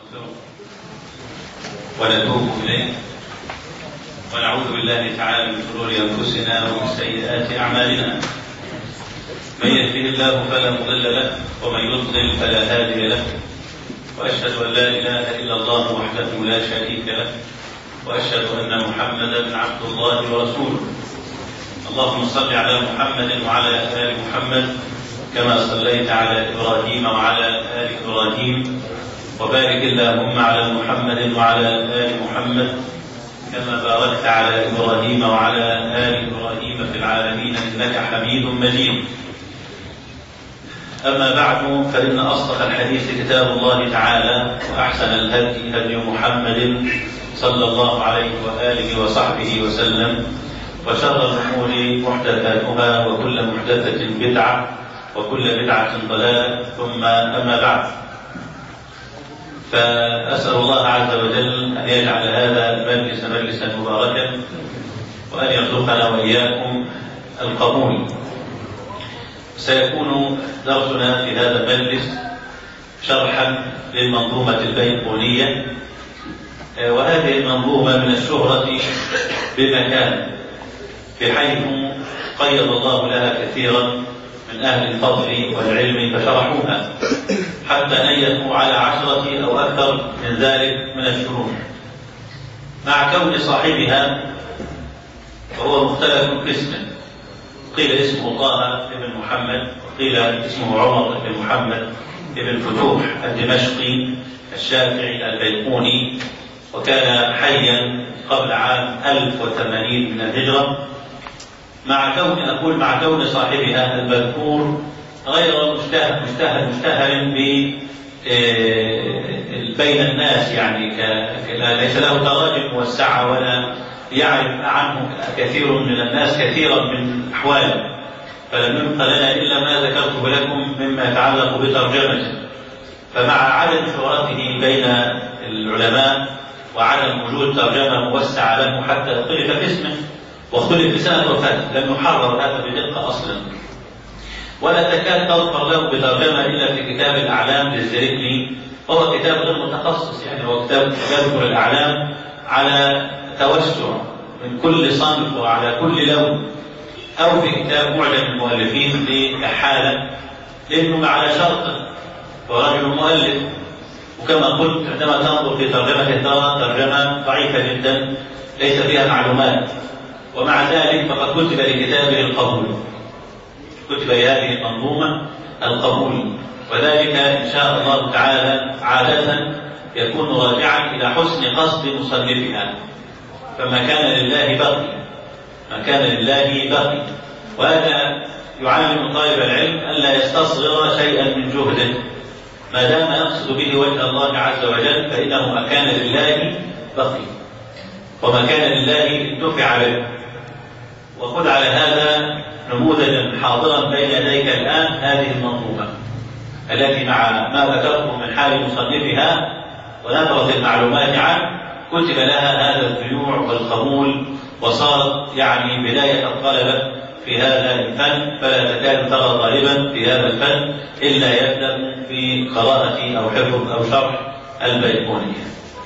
ونستغفره ونتوب إليه ونعوذ بالله تعالى من شرور أنفسنا ومن سيئات أعمالنا من يهده الله فلا مضل له ومن يضلل فلا هادي له وأشهد أن لا إله إلا الله وحده لا شريك له وأشهد أن محمدا عبد الله ورسوله اللهم صل على محمد وعلى آل محمد كما صليت على إبراهيم وعلى آل إبراهيم وبارك اللهم على محمد وعلى آل محمد كما باركت على إبراهيم وعلى آل إبراهيم في العالمين إنك حميد مجيد أما بعد فإن أصدق الحديث كتاب الله تعالى وأحسن الهدي هدي محمد صلى الله عليه وآله وصحبه وسلم وشر الأمور محدثاتها وكل محدثة بدعة وكل بدعة ضلالة ثم أما بعد فأسأل الله عز وجل أن يجعل هذا المجلس مجلسا مباركا وأن يرزقنا وإياكم القبول سيكون درسنا في هذا المجلس شرحا للمنظومة البيقونية وهذه المنظومة من الشهرة بمكان بحيث قيض الله لها كثيرا من أهل الفضل والعلم فشرحوها حتى نيتوا على عشرة أو أكثر من ذلك من الشروط مع كون صاحبها وهو مختلف قسما قيل اسمه طه بن محمد وقيل اسمه عمر بن محمد بن فتوح الدمشقي الشافعي البيقوني وكان حيا قبل عام 1080 من الهجرة مع كون أقول مع كون صاحبها المذكور غير مشتهر مشتهر مشتهر ب بين الناس يعني ليس له تراجم موسعة ولا يعرف عنه كثير من الناس كثيرا من أحواله فلم يبق لنا إلا ما ذكرته لكم مما يتعلق بترجمته فمع عدم شهرته بين العلماء وعدم وجود ترجمة موسعة له حتى اختلف في اسمه واختلف في سنة وفاته لم يحرر هذا بدقة أصلا ولا تكاد تظفر له بترجمة إلا في كتاب الأعلام للزريكلي وهو كتاب غير متخصص يعني هو كتاب يذكر الأعلام على توسع من كل صنف وعلى كل لون أو في كتاب معجم المؤلفين لكحالة لأنه على شرط ورجل مؤلف وكما قلت عندما تنظر في ترجمة ترى ترجمة ضعيفة جدا ليس فيها معلومات ومع ذلك فقد كتب لكتابه القبول كتب لهذه المنظومة القبول وذلك إن شاء الله تعالى عادة يكون راجعا إلى حسن قصد مصنفها فما كان لله بقي ما كان لله بقي وهذا يعلم طالب العلم ألا يستصغر شيئا من جهده ما دام يقصد به وجه الله عز وجل فإنه ما كان لله بقي وما كان لله انتفع به وخذ على هذا نموذجا حاضرا بين يديك الآن هذه المنظومة التي مع ما ذكرته من حال مصنفها ونثرة المعلومات عنه كتب لها هذا البيوع والقبول وصارت يعني بداية الطلبة في هذا الفن فلا تكاد ترى طالبا في هذا الفن إلا يبدأ في قراءة أو حفظ أو شرح البيقونية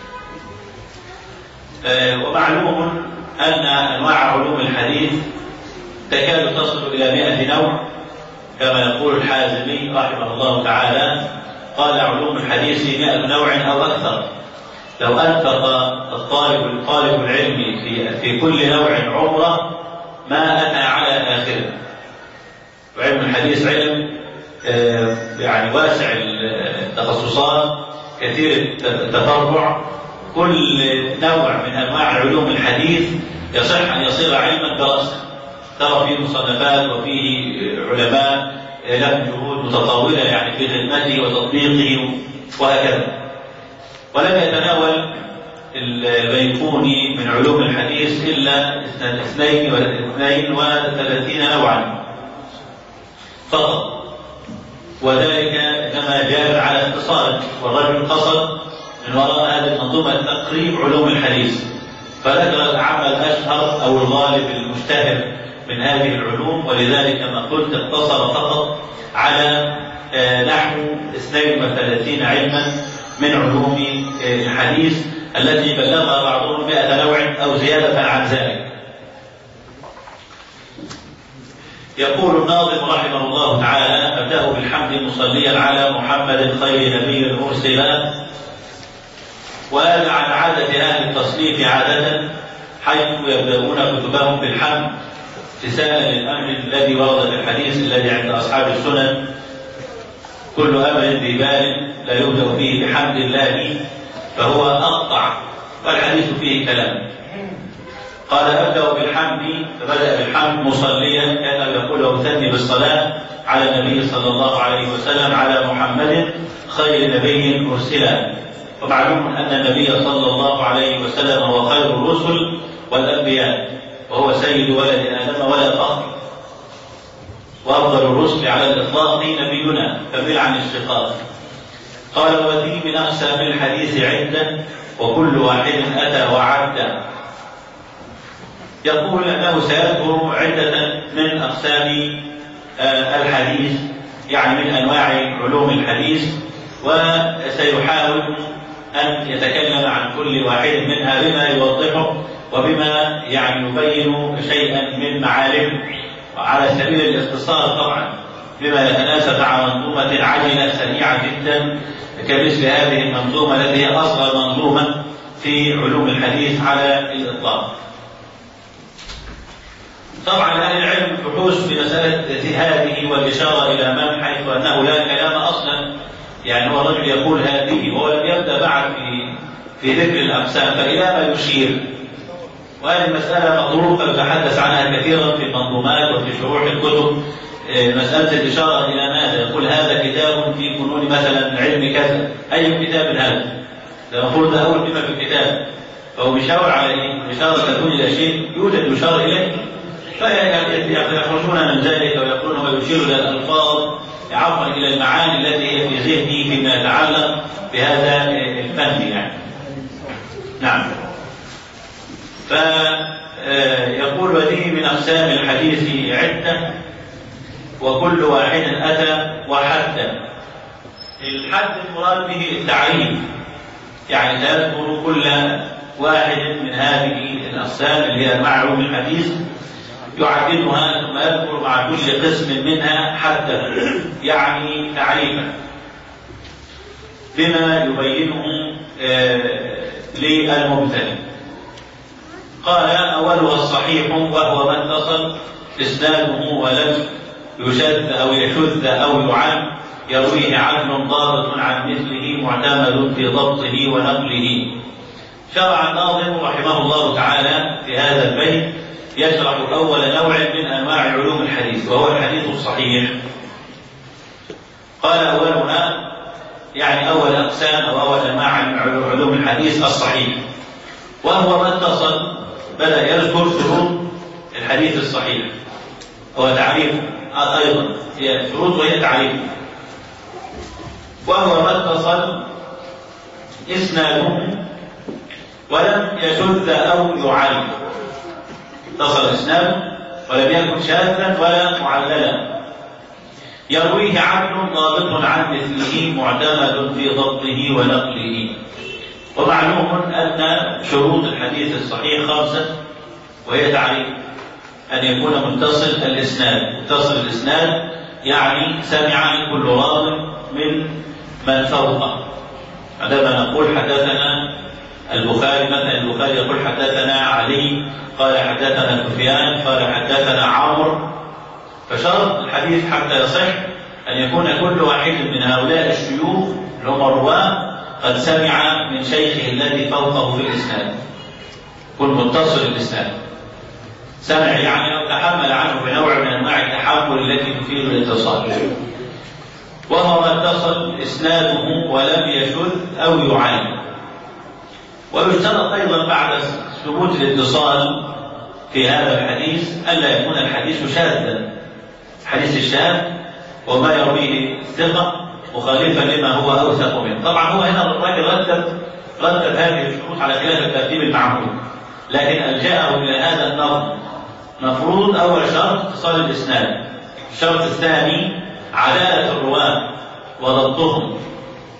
ومعلوم أن أنواع علوم الحديث تكاد تصل إلى مئة نوع كما يقول الحازمي رحمه الله تعالى قال علوم الحديث مئة نوع أو أكثر لو أنفق الطالب الطالب العلم في في كل نوع عمره ما أتى على آخره وعلم الحديث علم يعني واسع التخصصات كثير التفرع كل نوع من انواع علوم الحديث يصح ان يصير علما براسا ترى فيه مصنفات وفيه علماء لهم جهود متطاوله يعني في خدمته وتطبيقه وهكذا ولم يتناول البيقوني من علوم الحديث الا اثنين واثنين وثلاثين نوعا فقط وذلك انما جاء على اختصار والرجل قصد من وراء هذه المنظومة تقريب علوم الحديث فذكر العمل الأشهر أو الغالب المشتهر من هذه العلوم ولذلك كما قلت اقتصر فقط على نحو 32 علما من علوم الحديث التي بلغها بعضهم مئة نوع أو زيادة عن ذلك يقول الناظم رحمه الله تعالى أبدأ بالحمد مصليا على محمد خير نبي مرسلا وهذا عن عادة أهل التصنيف عادة حيث يبدأون كتبهم بالحمد امتثالا للأمر الذي ورد في الحديث الذي عند أصحاب السنن كل أمر ذي بال لا يبدأ فيه بحمد الله فهو أقطع والحديث فيه كلام قال أبدأ بالحمد فبدأ بالحمد مصليا كان يقول وثني بالصلاة على النبي صلى الله عليه وسلم على محمد خير نبي أرسلا ومعلوم أن النبي صلى الله عليه وسلم هو خير الرسل والأنبياء وهو سيد ولد آدم ولا فخر وأفضل الرسل على الإطلاق نبينا كمل عن الشقاق قال وذي من أقسام الحديث عدة وكل واحد أتى وعد يقول أنه سيذكر عدة من أقسام الحديث يعني من أنواع علوم الحديث وسيحاول أن يتكلم عن كل واحد منها بما يوضحه وبما يعني يبين شيئا من معالمه على سبيل الاختصار طبعا بما يتناسب مع منظومة عجلة سريعة جدا كمثل هذه المنظومة التي هي أصغر منظومة في علوم الحديث على الإطلاق. طبعا أهل العلم بحوث في مسألة هذه والإشارة إلى من حيث أنه لا كلام أصلا يعني هو الرجل يقول هذه وهو لم يبدأ بعد في في ذكر الأقسام فإلى ما يشير وهذه المسألة مطروقة يتحدث عنها كثيرا في المنظومات وفي شروح الكتب مسألة الإشارة إلى ماذا؟ يقول هذا كتاب في فنون مثلا علم كذا، أي كتاب هذا؟ المفروض أول كلمة في الكتاب فهو بيشاور على إيه؟ إشارة تكون إلى شيء يوجد يشار إليه فيخرجون من ذلك ويقولون هو يشير إلى الألفاظ عفوا إلى المعاني التي هي في ذهنه فيما يتعلق بهذا الفن يعني. نعم. فيقول وديه من أقسام الحديث عدة وكل واحد أتى وحد الحد المراد به التعريف يعني تذكر كل واحد من هذه الأقسام اللي هي معلوم الحديث يعددها ثم يذكر مع كل قسم منها حدا يعني تعريفا بما يبينه للمبتدئ قال أولها الصحيح وهو ما اتصل إسناده ولم يشد أو يشذ أو يعن يرويه عدل ضابط عن مثله معتمد في ضبطه ونقله شرع الناظم رحمه الله تعالى في هذا البيت يشرح أول نوع من أنواع علوم الحديث وهو الحديث الصحيح قال أولنا يعني أول أقسام أو أول أنواع من علوم الحديث الصحيح وهو ما اتصل بدأ يذكر شروط الحديث الصحيح هو تعريف أيضا هي شروط وهي تعريف وهو ما اتصل إسناده ولم يشذ أو يعل اتصل إسناده ولم يكن شاذا ولا معللا يرويه عدل ضابط عن مثله معتمد في ضبطه ونقله ومعلوم أن شروط الحديث الصحيح خمسة وهي تعريف أن يكون متصل الإسناد متصل الإسناد يعني سمع كل راو من من فوقه عندما نقول حدثنا البخاري مثلا البخاري يقول حدثنا علي قال حدثنا سفيان قال حدثنا عمرو فشرط الحديث حتى يصح أن يكون كل واحد من هؤلاء الشيوخ اللي هم الرواة قد سمع من شيخه الذي فوقه في الإسناد يكون متصل الإسناد سمع يعني أو تحمل عنه بنوع من أنواع التحمل التي تفيد الاتصال وهو ما اتصل إسناده ولم يشذ أو يعاني ويشترط أيضا بعد ثبوت الاتصال في هذا الحديث ألا يكون الحديث شاذا الحديث الشاذ وما يرويه الثقة مخالفا لما هو أوثق منه طبعا هو هنا الراجل رتب رتب هذه الشروط على خلاف الترتيب المعمول لكن ألجأه إلى هذا النظم مفروض أول شرط اتصال الإسناد الشرط الثاني عدالة الرواة وضبطهم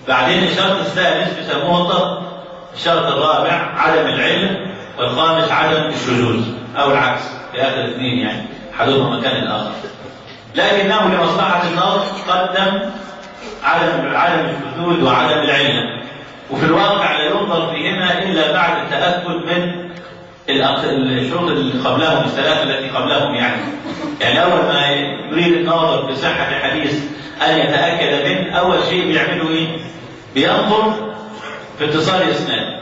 بعدين الشرط الثالث بيسموه الضبط الشرط الرابع عدم العلة والخامس عدم الشذوذ أو العكس في هذا الاثنين يعني أحدهما مكان الآخر لكنه لمصلحة النظر قدم عدم عدم الشذوذ وعدم العلة وفي الواقع لا ينظر فيهما إلا بعد التأكد من الشروط اللي قبلهم الثلاثة التي قبلهم يعني يعني أول ما يريد النظر بصحة الحديث أن يتأكد منه أول شيء بيعمله إيه؟ بينظر في اتصال الإسناد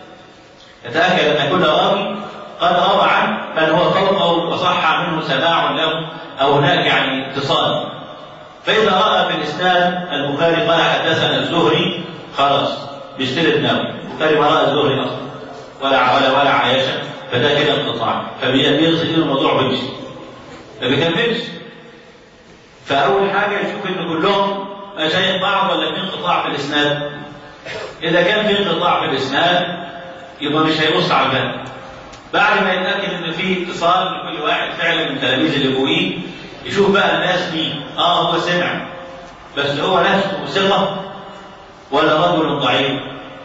يتأكد أن كل راوي قد روى عنه من هو فوقه وصح منه سماع له أو هناك يعني اتصال فإذا رأى في الإسناد البخاري قال حدثنا الزهري خلاص بيشتري النووي البخاري ما رأى الزهري أصلا ولا ولا ولا عايشة فده كده انقطاع فبينزل الموضوع بيمشي ما بيكملش فأول حاجة يشوف إن كلهم مشايخ بعض ولا في انقطاع في الإسناد إذا كان في انقطاع في الإسناد يبقى مش هيبص على الباب بعد ما يتأكد إن في اتصال لكل واحد فعلا من تلاميذ اللي فوقيه يشوف بقى الناس مين اه هو سمع بس هو نفسه ثقة ولا رجل ضعيف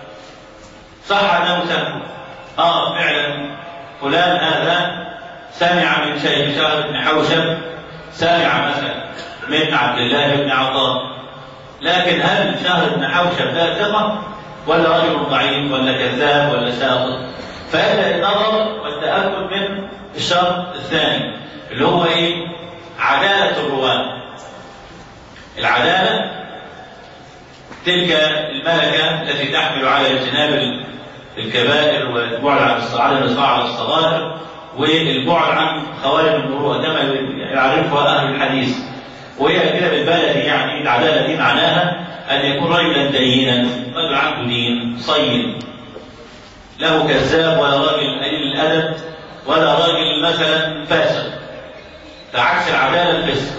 صح انه سمع اه فعلا فلان هذا سمع من شيخ شهر بن حوشب سمع مثلا من عبد الله بن عطاء لكن هل شهر بن حوشب ده ثقة ولا رجل ضعيف ولا كذاب ولا ساقط فيبدا النظر والتاكد من الشرط الثاني اللي هو ايه عداله الرواه العداله تلك الملكه التي تحمل على اجتناب الكبائر والبعد عن عدم على الصغائر والبعد عن خوارم المروءه كما يعرفها اهل الحديث وهي كده بالبلدي يعني العداله دي معناها ان يكون رجلا دينا رجل عنده دين صين له كذاب ولا راجل قليل الادب ولا راجل مثلا فاسق فعكس العداله الفسق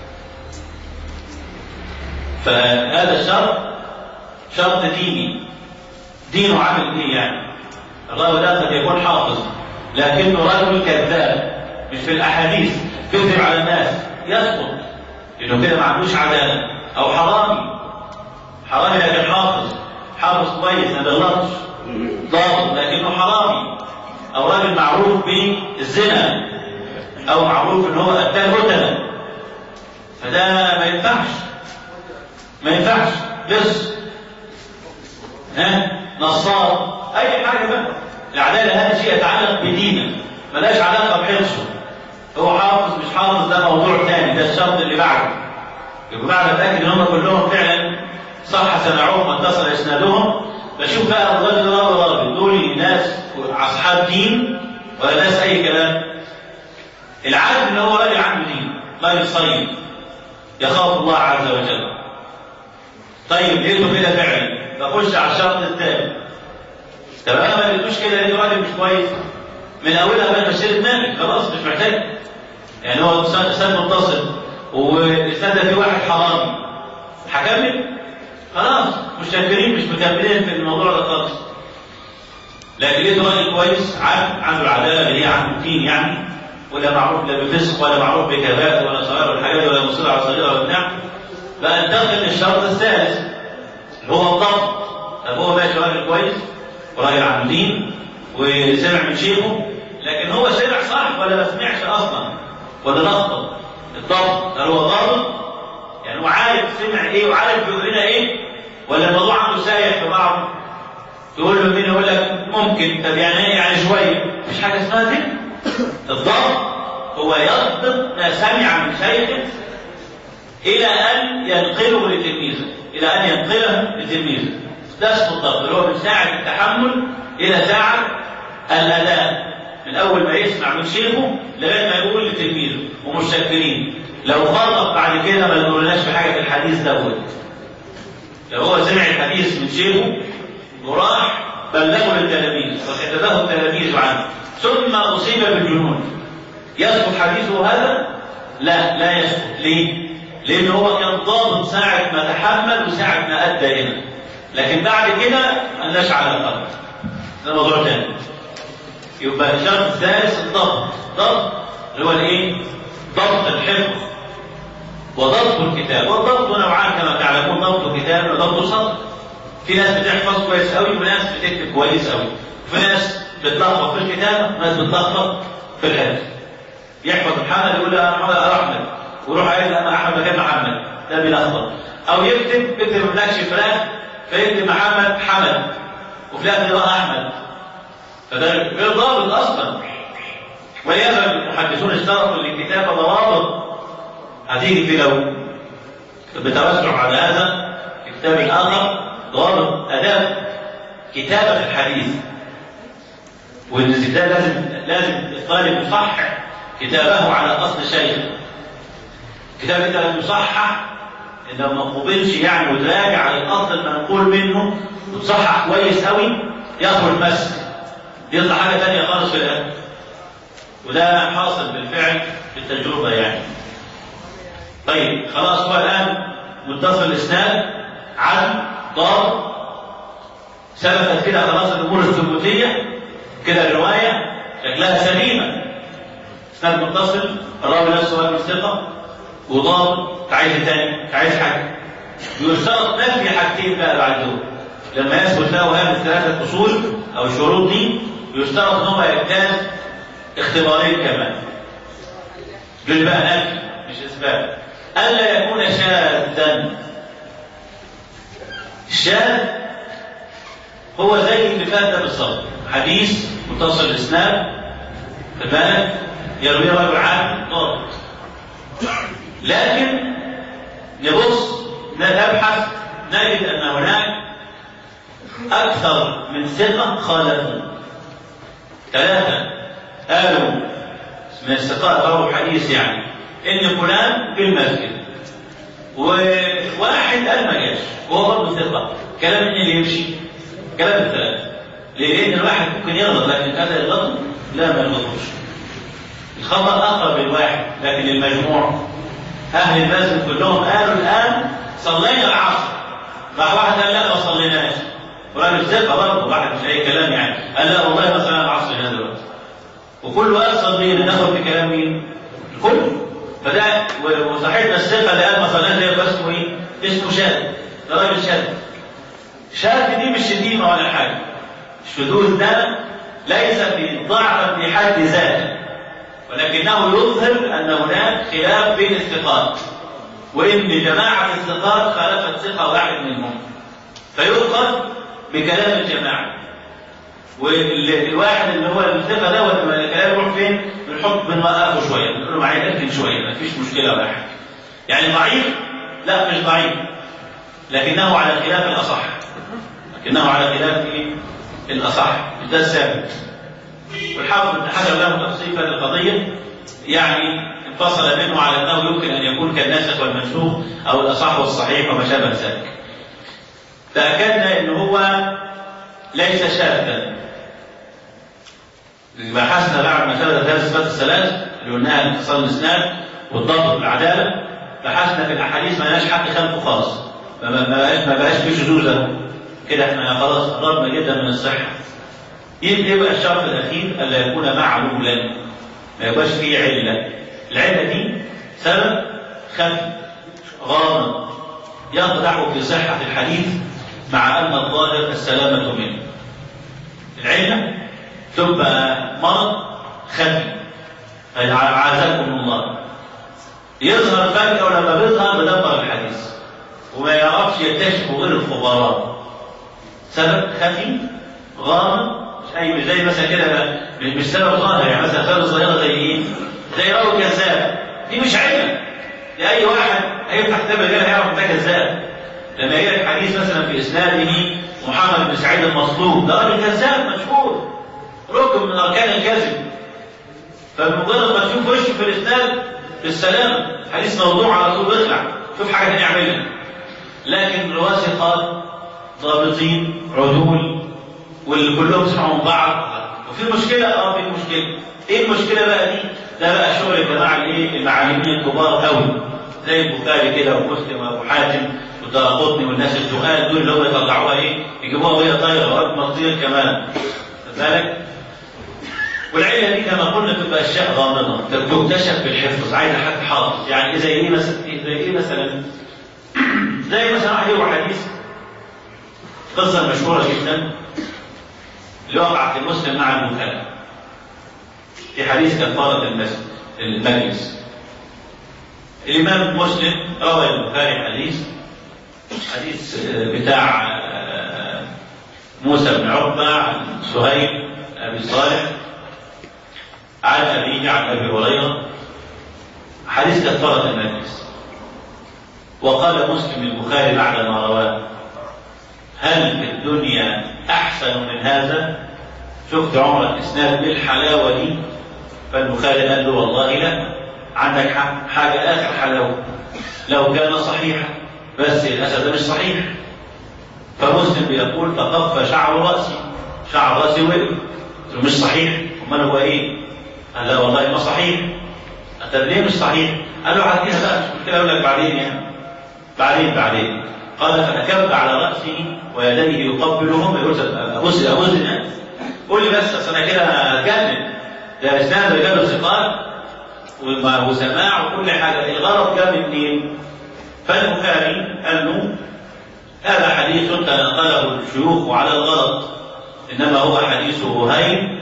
فهذا شرط شرط ديني دينه عامل ايه يعني الراوي ده قد يكون حافظ لكنه رجل كذاب مش في الاحاديث كذب على الناس يسقط لانه كده ما عندوش عداله او حرامي حرامي لكن حافظ حافظ كويس ما بيغلطش ضابط لكنه حرامي او راجل معروف بالزنا او معروف ان هو قتال هتل فده ما ينفعش ما ينفعش لص ها نصاب اي حاجه بقى العداله هذا شيء يتعلق بدينه ملاش علاقه بحفظه هو حافظ مش حافظ ده موضوع ثاني ده الشرط اللي بعده يبقى بعد ما اتاكد ان هم كلهم فعلا صح سمعوهم واتصل اسنادهم بشوف بقى الراجل راوي راجل دول ناس اصحاب دين ولا ناس اي كلام العالم ان هو راجل عنده دين راجل صيد يخاف الله عز وجل طيب لقيته كده فعلا بخش على الشرط الثاني طب انا ما لقيتوش كده لقيته راجل مش كويس من اولها بقى بشير دماغي خلاص مش محتاج يعني هو سند متصل والاسناد فيه واحد حرامي هكمل خلاص مش شاكرين مش مكملين في الموضوع ده خالص لكن لقيته راجل كويس عارف عنده العداله اللي هي عنده دين يعني ولا معروف لا بفسق ولا معروف بكبائر ولا صغائر ولا حاجات ولا مصير على صغيره ولا بتاع فانتقل للشرط الثالث اللي هو الضبط طب هو ماشي راجل كويس وراجل عنده دين وسمع من شيخه لكن هو سمع صح ولا ما سمعش اصلا ولا نقطه الضبط هل هو ضابط يعني هو عارف سمع ايه وعارف بيقول لنا ايه ولا الموضوع عنده سايح في بعضه تقول له مين يقول لك ممكن طب يعني ايه يعني شويه مفيش حاجه اسمها كده الضبط هو يضبط ما سمع من شيخه الى ان ينقله لتلميذه الى ان ينقله لتلميذه ده اسمه الضبط اللي هو من ساعه التحمل الى ساعه الاداء من اول ما يسمع من شيخه لغايه ما يقول لتلميذه ومشكرين لو فرق بعد كده ما يقولناش في حاجه في الحديث دوت لو هو سمع الحديث من شيخه وراح بلغه للتلاميذ وكتبه التلاميذ عنه ثم اصيب بالجنون يسقط حديثه هذا؟ لا لا يسقط ليه؟ لان هو كان ضابط ساعه ما تحمل وساعه ما ادى هنا لكن بعد كده مالناش على الارض ده موضوع تاني يبقى الشرط الثالث الضبط ضبط اللي هو الايه؟ ضبط الحفظ وضبط الكتاب والضبط نوعان كما تعلمون ضبط كتاب وضبط سطر في ناس بتحفظ كويس قوي وناس بتكتب كويس قوي في ناس بتلخبط في الكتاب وناس بتلخبط في الحفظ يحفظ محمد يقول له محمد احمد ويروح قايل انا احمد مكان محمد ده بيلخبط او يكتب يكتب ما هناكش فلان فيكتب محمد حمد وفي الاخر يبقى احمد فده غير ضابط اصلا ولهذا المحدثون اشترطوا للكتابه ضوابط هتيجي في لو بتوسع على هذا في كتاب اخر ضوابط اداب كتابه الحديث وان ده لازم لازم الطالب يصحح كتابه على اصل شيخ كتاب انت لم يصحح ان ما قبلش يعني وتراجع على الاصل المنقول منه وتصحح كويس قوي يخرج مسك يطلع حاجه ثانيه خالص في الاخر وده حاصل بالفعل بالتجربه يعني طيب خلاص هو الان متصل الاسناد عن ضابط ثبتت كده خلاص الامور الثبوتيه كده الروايه شكلها سليمه اسناد متصل الراوي نفسه هو ثقه وضابط عايز تاني عايز حاجه يشترط نفي حاجتين بقى بعد دول لما يثبت له هذه الثلاثه اصول او الشروط دي يشترط ان هو يجتاز اختبارين كمان دول بقى نفي مش اثبات الا يكون شاذا الشاذ هو زي اللي فات ده بالظبط حديث متصل الاسناد في بالك يرويه رجل عام ضابط لكن نبص نبحث نجد ان هناك اكثر من ثقه خالفوا ثلاثه قالوا من الثقات رووا حديث يعني ان فلان في المسجد وواحد قال ما جاش وهو برضه ثقه كلام مين اللي يمشي؟ كلام الثلاثه لان الواحد ممكن يغلط لكن هذا يغلط لا ما يغلطوش الخطا اقرب للواحد لكن المجموع اهل المسجد كلهم قالوا الان صلينا العصر راح واحد قال لا ما صليناش وراجل ثقه برضه واحد مش اي كلام يعني قال لا والله ما صلينا العصر هنا دلوقتي وكل قال صلينا ناخد بكلام مين؟ الكل فده وصاحبنا الثقه اللي قال ما صليناش ده يبقى اسمه ايه؟ اسمه شاذ ده راجل شاذ شاذ دي مش شتيمه ولا حاجه الشذوذ ده ليس في ضعفا في حد ذاته ولكنه يظهر ان هناك خلاف بين الثقات وان جماعه الثقات خالفت ثقه واحد منهم فيؤخذ بكلام الجماعه والواحد اللي هو الثقه ده لما الكلام يروح فين؟ بنحط بنوقفه شويه بنقول له معايا لكن شويه ما فيش مشكله ولا حاجه يعني ضعيف؟ لا مش ضعيف لكنه على خلاف الاصح لكنه على خلاف ايه؟ الاصح ده الثابت والحافظ ابن حجر له تفصيل في القضيه يعني انفصل منه على انه يمكن ان يكون كالناسخ والمنسوخ او الاصح والصحيح وما شابه ذلك. تاكدنا ان هو ليس شاذا. بحثنا بعد ما ثبتت هذه الصفات الثلاث اللي قلناها الاتصال الاسناد والضبط بالعداله بحثنا في الاحاديث ما لناش حق خلقه خالص ما بقاش ما بقاش في شذوذ كده احنا خلاص قربنا جدا من الصحه يبقى الشرط الاخير الا يكون معلولا ما يبقاش فيه عله العله دي سبب خفي غامض يقدح في صحه الحديث مع ان الظاهر السلامه منه العله تبقى مرض خفي عازكم الله يظهر فجأة ولما بيظهر بدمر الحديث وما يعرفش يكتشفه غير الخبراء سبب خفي غامض مش اي مش زي مثلا كده مش سبب ظاهر يعني مثلا سبب صغيره زي ايه؟ زي راوي كذاب دي مش علم لاي واحد هيفتح كتاب الرجال هيعرف ده كذاب لما يجي لك حديث مثلا في اسناده محمد بن سعيد المصلوب ده راجل كذاب مشهور ركن من اركان الكذب فبمجرد ما تشوف وشه في الاسناد بالسلامه حديث موضوع على طول بيطلع شوف حاجه ثانيه يعملها لكن رواه ثقات ضابطين عدول واللي كلهم سمعوا من بعض وفي مشكله اه في مشكله ايه المشكله بقى دي؟ ده بقى شغل الجماعه الايه المعلمين الكبار قوي زي البخاري كده ومسلم وابو حاتم والدرقطني والناس التقال دول اللي هم يطلعوها ايه؟ يجيبوها وهي طايره وقت ما تطير كمان خد بالك؟ والعله دي كما قلنا تبقى اشياء غامضه تكتشف بالحفظ عايزه حد حافظ يعني زي ايه مثلا زي ايه مثلا زي مثلا واحد يروي حديث القصة المشهورة جدا اللي وقعت المسلم مع المكلف في حديث كفارة المسجد المجلس الإمام مسلم روى البخاري حديث حديث بتاع موسى بن عقبة عن سهيل أبي صالح عن أبيه عن أبي هريرة حديث كفارة المجلس وقال مسلم البخاري بعد ما رواه هل في الدنيا أحسن من هذا؟ شفت عمر الإسناد بالحلاوة دي فالبخاري قال له والله لا عندك حاجة آخر حلاوة لو كان صحيحا بس للأسف ده مش صحيح فمسلم بيقول فقف شعر رأسي شعر رأسي وقف مش صحيح أمال هو إيه؟ قال لا والله ما صحيح طب ليه مش صحيح؟ قال له على كده بقى مش كده أقول لك بعدين يعني بعدين بعدين قال فأكب على رأسه ويديه يقبلهم يقول أبوس أبوس الناس قول لي بس أصل أنا كده هتجنن ده إسناد رجال الثقات وسماع وكل حاجة الغرض جاب منين؟ فالبخاري قال له هذا حديث تنقله الشيوخ على الغلط إنما هو حديث وهيب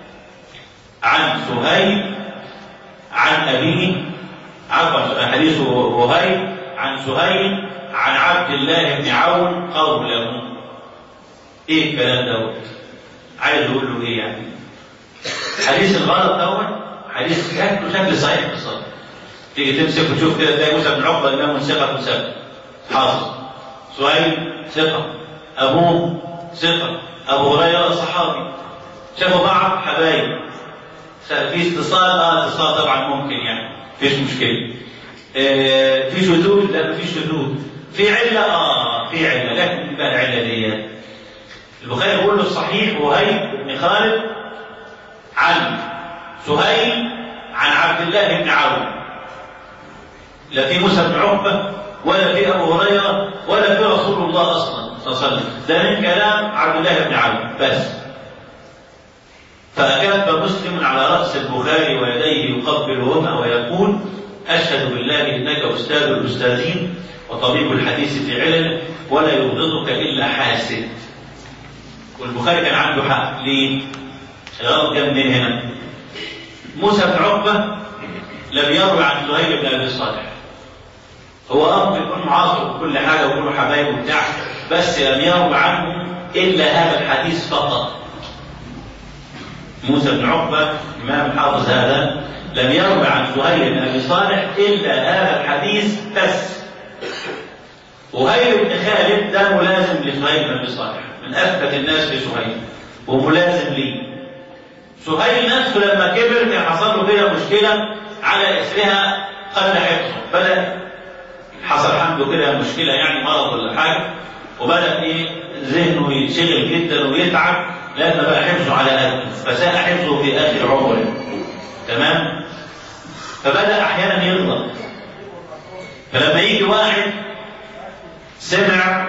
عن سهيل عن أبيه عفوا حديث وهيب عن سهيل عن عبد الله بن عون قوله ايه الكلام دوت عايز اقول له ايه يعني حديث الغلط دوت حديث شكله شكل صحيح بالظبط تيجي تمسك وتشوف كده تلاقي موسى بن عقبه الامام ثقه ثبت حافظ سهيل ثقه ابوه ثقه ابو هريره صحابي شافوا بعض حبايب في اتصال اه اتصال طبعا ممكن يعني مفيش مشكله آه في شذوذ لا مفيش شذوذ في علة اه في علة لكن بقى العلة دي البخاري بيقول له الصحيح وهيب بن خالد عن سهيل عن عبد الله بن عون لا في موسى بن عقبة ولا في أبو هريرة ولا في رسول الله أصلا صلى الله عليه وسلم ده من كلام عبد الله بن عون بس فأكب مسلم على رأس البخاري ويديه يقبلهما ويقول أشهد بالله إنك أستاذ الأستاذين وطبيب الحديث في علل ولا يبغضك إلا حاسد والبخاري كان عنده حق ليه؟ الغرض كان من هنا موسى بن عقبة لم يروي عن زهير بن أبي صالح هو أب يكون معاصر وكل حاجة وكل حبايب وبتاع بس لم يروي عنه إلا هذا الحديث فقط موسى بن عقبة إمام حافظ هذا لم يروي عن زهير بن أبي صالح إلا هذا الحديث بس وهيب بن خالد ده ملازم لسهيل بن ابي صالح من اثبت الناس لسهيل وملازم ليه سهيل نفسه لما كبر كان حصل له كده مشكله على اثرها قل حفظه بدا حصل عنده كده مشكله يعني مرض ولا حاجه وبدا ايه ذهنه يتشغل جدا ويتعب لما بقى حفظه على قده فساء حفظه في اخر عمره تمام فبدا احيانا يغلط فلما يجي واحد سمع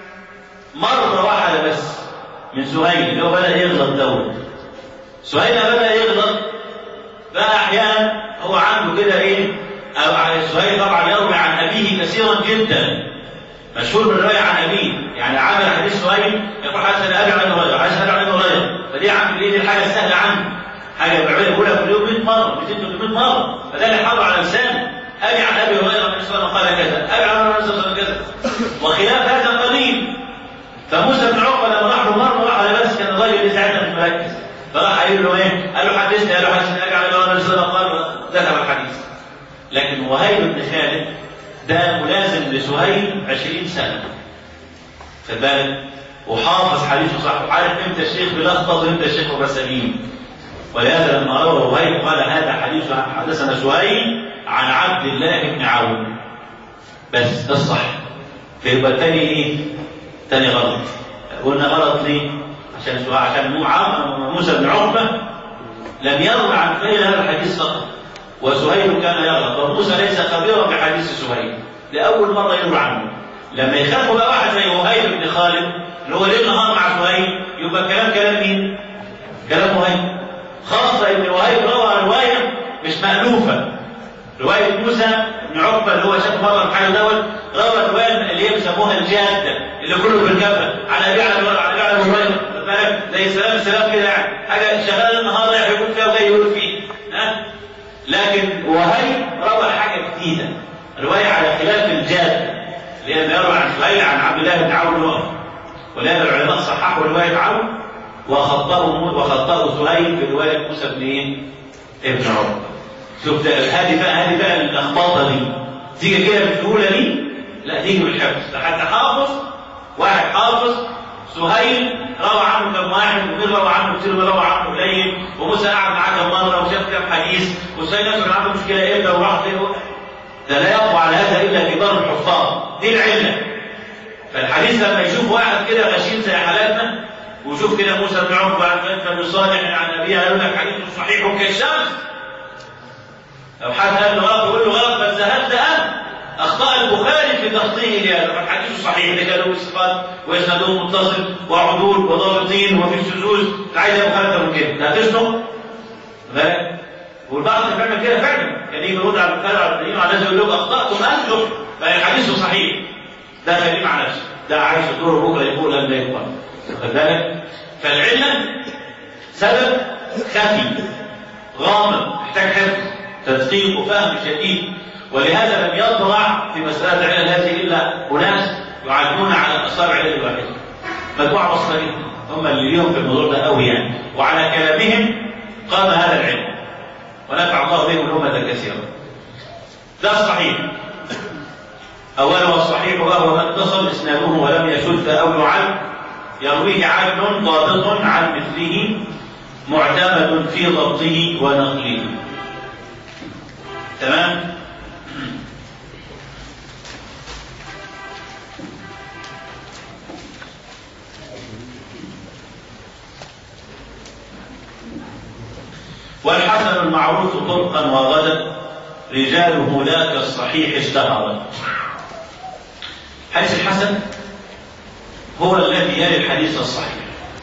مرة واحدة بس من سهيل اللي هو بدأ يغلط دوت سهيل بدأ يغلط بقى أحيانا هو عنده كده إيه أو سهيل طبعا يروي عن أبيه كثيرا جدا مشهور بالرواية عن أبيه يعني عامل حديث سهيل يقول حسن أبي عن هريرة حسن أبي عن هريرة فدي عامل إيه دي الحاجة السهلة عنه حاجة بيعملها يقولها في اليوم 100 مرة 200 300 مرة فده اللي حاضر على لسانه أبي عن أبي هريرة النبي صلى الله عليه وسلم قال كذا أبي عن النبي صلى الله عليه وسلم كذا وخلاف هذا قليل فموسى بن عقبة لما راح له مرة واحدة بس كان الراجل اللي ساعتها مش مركز فراح قايل له إيه؟ قال له حدثني قال له حدثني أبي عن النبي صلى الله عليه وسلم قال ذكر الحديث لكن وهيب بن خالد ده ملازم لسهيل 20 سنة خد بالك وحافظ حديثه صح وعارف امتى الشيخ بيلخبط وامتى الشيخ هو سليم ولهذا لما روى وهيب قال هذا حديث حدثنا سهيل عن عبد الله بن عون بس ده الصح فيبقى تاني ايه؟ تاني غلط قلنا غلط ليه؟ عشان سؤال عشان موسى بن عقبه لم يروي عن غير هذا الحديث فقط وسهيل كان يغلط وموسى ليس خبيرا بحديث سهيل لأول مرة يروي عنه لما يخافوا بقى واحد زي وهيب بن خالد اللي هو ليل نهار مع سهيل يبقى الكلام كلام مين؟ كلام وهيب خاصة إن وهيب روى رواية مش مألوفة رواية موسى بن بن عقبه اللي هو شاف مره الحاجه دوت روى روايه اللي هي بيسموها الجاده اللي كله بالجبهه على ابي على على على بالك زي سلام السلام كده يعني حاجه شغال النهار رايح يقول فيها وجاي يقول فيه ها لكن وهي روى حاجه جديده روايه على خلاف الجاده اللي هي بيروي عن سهيل عن عبد الله بن عون الوقف ولهذا العلماء صححوا روايه عون وخطأوا وخطأوا سهيل بروايه موسى بن ايه؟ ابن عمر شوف هذه بقى هذه بقى الاخباطه دي تيجي كده بالسهوله دي لا تيجي بالحفظ ده حتى حافظ واحد حافظ سهيل روى عنه كم واحد ومين روى عنه كتير وروى عنه قليل وموسى قعد معاه كم مره وشاف كم حديث وسهيل نفسه كان عنده مشكله امتى وراح فين ده لا يقوى على هذا الا كبار الحفاظ دي العله فالحديث لما يشوف واحد كده غشيم زي حالاتنا ويشوف كده موسى بن عقبه عن بن صالح عن ابيه يقول لك حديث صحيح كالشمس لو حد قال له غلط يقول له غلط بس هذا أنا أخطاء البخاري في تخطيه لهذا فالحديث صحيح اللي كانوا صفات وإسنادهم متصل وعدول وضابطين وفي شذوذ عايز أبو خالد من كده هتشنق والبعض بيعمل كده فعلا كان يجي يرد على البخاري وعلى الدين وعلى يقول لهم أخطأتم أنتم فالحديث صحيح ده خليه مع نفسه ده عايش الدور بكره يقول لم لا يقبل واخد بالك فالعلة سبب خفي غامض محتاج حفظ تدقيق وفهم شديد ولهذا لم يطلع في مسألة العلل هذه إلا أناس يعدون على الأصابع اليد الواحدة مجموعة بسيطة هم اللي ليهم في الموضوع ده قوي يعني وعلى كلامهم قام هذا العلم ونفع الله بهم الأمة كثيرا ده الصحيح أولا والصحيح وهو ما اتصل إسناده ولم يشد أو يعد يرويه عدل ضابط عن مثله معتمد في ضبطه ونقله تمام والحسن المعروف طرقا وغدا رجاله لا كالصحيح اشتهرت حديث الحسن هو الذي يلي الحديث الصحيح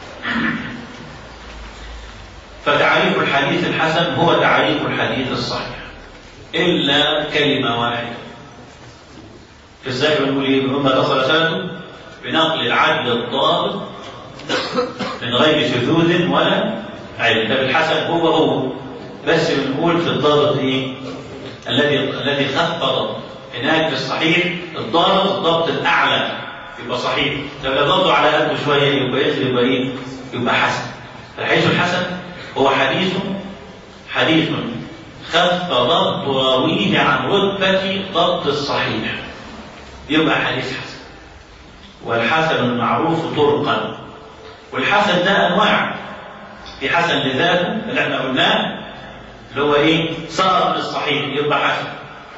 فتعريف الحديث الحسن هو تعريف الحديث الصحيح إلا كلمة واحدة في الزهر بنقول إيه مما دخل سنته بنقل العدل الضابط من غير شذوذ ولا عيب ده بالحسن هو هو بس بنقول في الضابط إيه الذي الذي خفض هناك في الصحيح الضابط الضبط الأعلى يبقى صحيح لو ضبطه على قده شوية يبقى يدخل يبقى إيه يبقى حسن الحديث الحسن هو حديث حديث خف ضبط راويه عن رتبة ضبط الصحيح يبقى حديث حسن والحسن المعروف طرقا والحسن ده أنواع في حسن لذاته اللي احنا قلناه اللي هو ايه صار من الصحيح يبقى حسن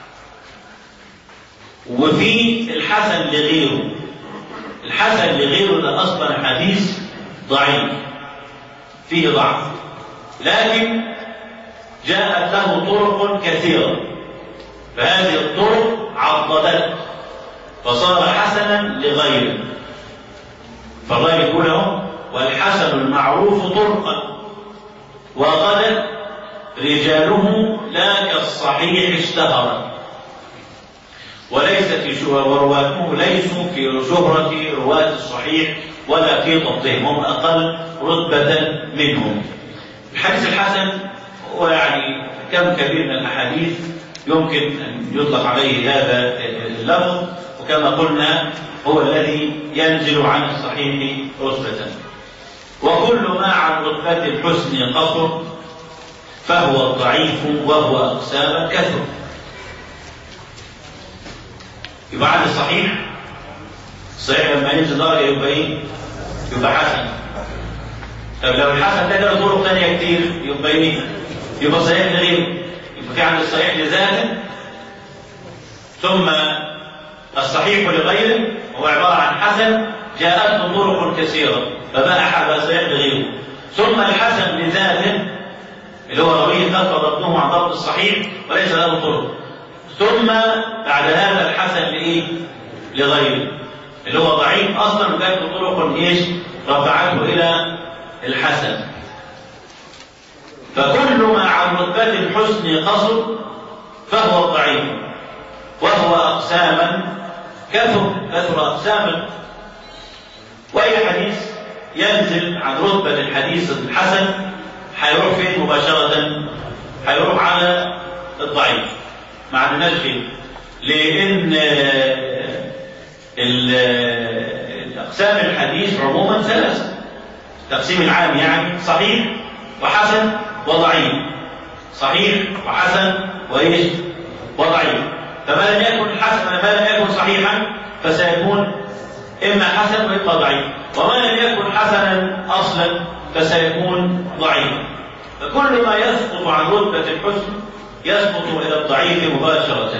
وفي الحسن لغيره الحسن لغيره ده اصلا حديث ضعيف فيه ضعف لكن جاءت له طرق كثيرة فهذه الطرق عضدته فصار حسنا لغيره فالله يقول له والحسن المعروف طرقا وغدا رجاله لا كالصحيح اشتهر وليست ورواته ليسوا في شهرة رواة الصحيح ولا في ضبطهم هم أقل رتبة منهم الحديث الحسن هو يعني كم كبير من الأحاديث يمكن أن يطلق عليه هذا اللفظ وكما قلنا هو الذي ينزل عن الصحيح رتبة وكل ما عن رتبة الحسن قصر فهو ضعيف وهو أقسام كثر يبقى عن الصحيح الصحيح لما ينزل درجة يبقى ايه؟ يبقى حسن طب لو الحسن ده له طرق ثانية كتير يبقى ايه؟ يبقى صحيح لغيره يبقى في عند الصحيح لذاته ثم الصحيح لغيره هو عبارة عن حسن جاءته طرق كثيرة فبقى حبا صحيح لغيره ثم الحسن لذاته اللي هو رويه خف ضبطه عن ضبط الصحيح وليس له طرق ثم بعد هذا الحسن لايه؟ لغيره اللي هو ضعيف اصلا وكانت طرق ايش؟ رفعته الى الحسن فكل ما عن رتبة الحسن قصر فهو ضعيف وهو أقساما كثر كثر أقساما وأي حديث ينزل عن رتبة الحديث الحسن هيروح فين مباشرة؟ هيروح على الضعيف ما عندناش فيه لأن أقسام الحديث عموما ثلاثة التقسيم العام يعني صحيح وحسن وضعيف صحيح وحسن وإيش؟ وضعيف فما لم يكن حسنا ما لم يكن صحيحا فسيكون إما حسن وإما ضعيف وما لم يكن حسنا أصلا فسيكون ضعيفا فكل ما يسقط عن رتبة الحسن يسقط إلى الضعيف مباشرة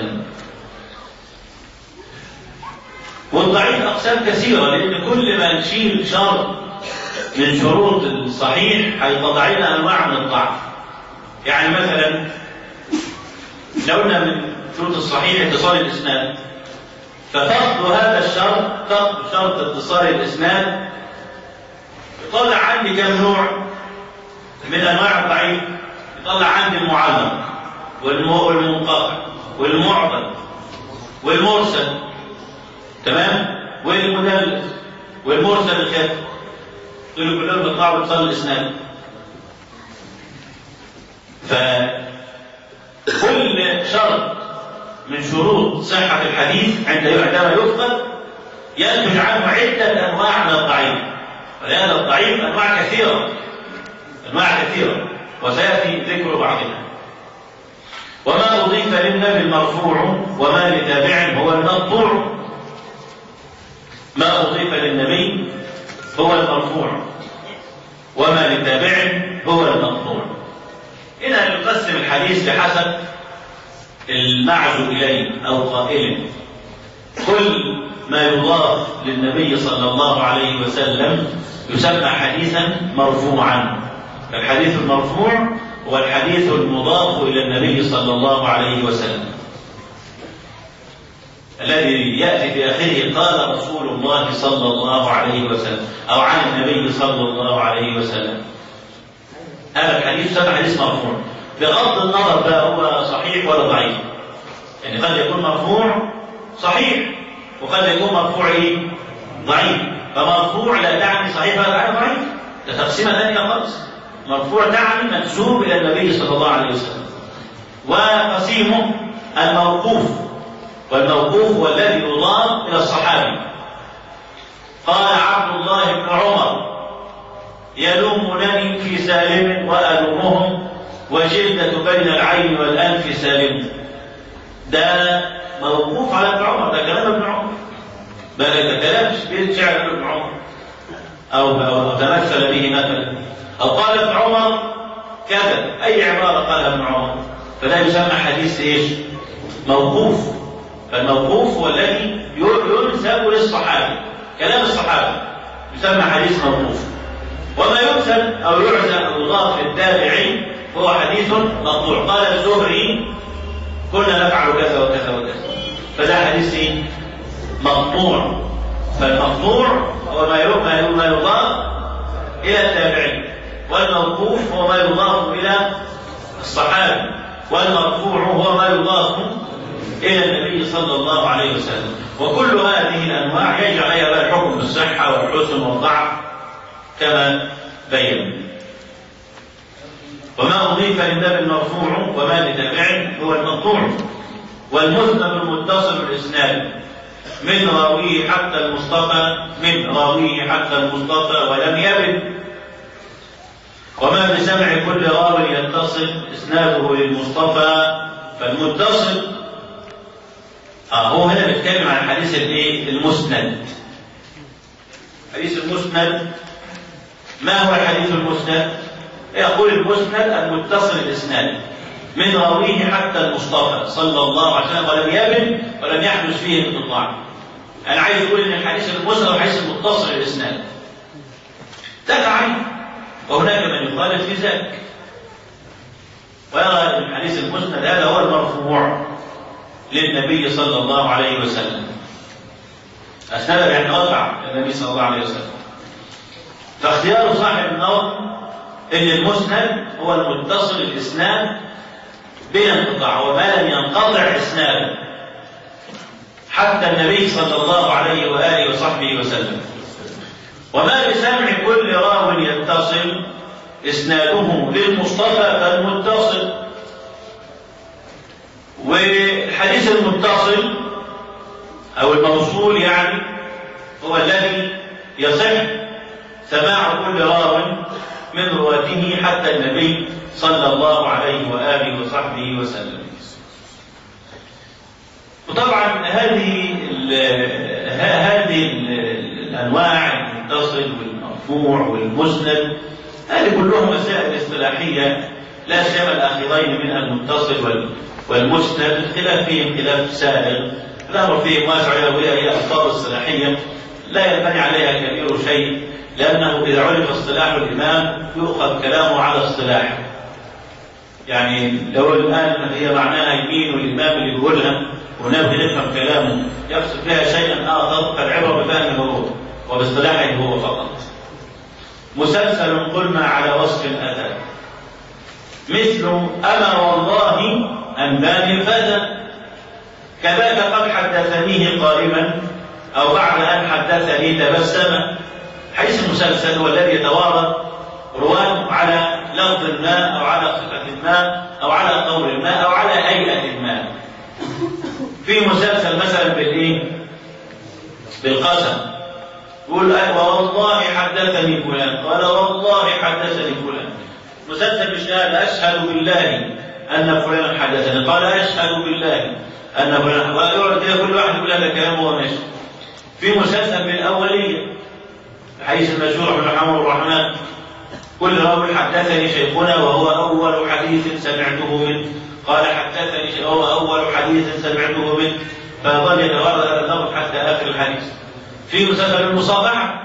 والضعيف أقسام كثيرة لأن كل ما نشيل شرط من شروط الصحيح هيتضع لنا أنواع من الضعف يعني مثلا لو قلنا من شروط الصحيح اتصال الإسناد ففقد هذا الشرط فقد شرط اتصال الإسناد يطلع عندي كم نوع من أنواع الضعيف يطلع عندي المعلق والمنقطع والمعضل والمرسل تمام والمدلس والمرسل الخف دول كلهم بيطلعوا باتصال الاسناد فكل شرط من شروط صحة الحديث عند عندما يفقد ينتج عنه عدة أنواع من الضعيف ولهذا الضعيف أنواع كثيرة أنواع كثيرة وسيأتي ذكر بعضها وما أضيف للنبي المرفوع وما لتابع هو المقطوع ما أضيف للنبي هو المرفوع وما لتابع هو المقطوع هنا نقسم الحديث بحسب المعزو إليه أو قائل كل ما يضاف للنبي صلى الله عليه وسلم يسمى حديثا مرفوعا الحديث المرفوع هو الحديث المضاف إلى النبي صلى الله عليه وسلم الذي يأتي في آخره قال رسول الله صلى الله عليه وسلم أو عن النبي صلى الله عليه وسلم هذا الحديث سمع حديث مرفوع بغض النظر بقى هو صحيح ولا ضعيف يعني قد يكون مرفوع صحيح وقد يكون مرفوع ايه؟ ضعيف فمرفوع لا تعني صحيح ولا تعني ضعيف ده تقسيمه ثانيه خالص مرفوع تعني منسوب الى النبي صلى الله عليه وسلم وقسيمه الموقوف والموقوف هو الذي يضاف الى الصحابي قال عبد الله بن عمر يلومنني في سالم والومهم وجلدة بين العين والانف سالم ده موقوف على ابن عمر ده كلام ابن عمر بل ده كلام بيت شعر ابن عمر او او تمثل به مثلا او قال ابن عمر كذا اي عباره قالها ابن عمر فده يسمى حديث ايش؟ موقوف فالموقوف هو الذي ينسب للصحابي كلام الصحابه يسمى حديث موقوف وما ينسب او يعزى او يضاف للتابعين هو حديث مقطوع قال الزهري كنا نفعل كذا وكذا وكذا فده حديث ايه؟ مقطوع فالمقطوع هو ما ما يضاف الى التابعين والموقوف هو ما يضاف الى الصحابي والمرفوع هو ما يضاف الى النبي صلى الله عليه وسلم وكل هذه الانواع يجري عليها بقى الحكم بالصحه والحسن والضعف كما بين وما أضيف للنبي المرفوع وما لتابع هو المقطوع والمسند المتصل بالإسناد من راويه حتى المصطفى من راويه حتى المصطفى ولم يرد وما بسمع كل راو يتصل إسناده للمصطفى فالمتصل آه هو هنا بيتكلم عن حديث الايه؟ المسند. حديث المسند ما هو الحديث المسند؟ يقول المسند المتصل الاسناد من راويه حتى المصطفى صلى الله عليه وسلم ولم يبن ولم يحدث فيه انقطاع. انا عايز اقول ان الحديث المسند هو الحديث المتصل الاسناد. تبعا وهناك من يخالف في ذلك. ويرى ان الحديث المسند هذا هو المرفوع للنبي صلى الله عليه وسلم. اسناد يعني قطع النبي صلى الله عليه وسلم. فاختيار صاحب النظم ان المسند هو المتصل الاسناد بلا انقطاع وما لم ينقطع اسناده حتى النبي صلى الله عليه وآله وصحبه وسلم وما بسمع كل راو يتصل إسناده للمصطفى فالمتصل والحديث المتصل أو الموصول يعني هو الذي يصح سماع كل راو من رواته حتى النبي صلى الله عليه وآله وصحبه وسلم وطبعا هذه ال هذه الانواع المتصل والمرفوع والمسند هذه كلها مسائل اصطلاحيه لا سيما الاخرين من المتصل والمسند خلاف فيهم خلاف سائر الامر فيهم واسع وهي الفاظ اصطلاحيه لا ينبني عليها كبير شيء لانه اذا عرف اصطلاح الامام يؤخذ كلامه على اصطلاحه يعني لو الان هي معناها يمين والامام اللي بيقولها ونبغي نفهم كلامه يقصد فيها شيئا اخر فالعبره بفهم الموضوع وباصطلاحه هو فقط. مسلسل قلنا على وصف اتى مثل اما والله انباني الفتى كذاك قد حدثنيه قائما او بعد ان حدثني تبسم حيث المسلسل هو الذي يتوارد رواه على لفظ ما او على صفه ما او على قول ما او على هيئه ما في مسلسل مثلا بالايه؟ بالقسم يقول والله حدثني فلان قال والله حدثني فلان مسلسل بالشهاده اشهد بالله ان فلانا حدثني قال اشهد بالله ان فلان ويقعد كده كل واحد يقول هذا كلام وهو ماشي في مسلسل بالاوليه حيث المشهور بن محمد الرحمن كل راوي حدثني شيخنا وهو اول حديث سمعته منه قال حدثني هو اول حديث سمعته منه فظل يتوارد هذا اللفظ حتى اخر الحديث. في مسلسل المصافحه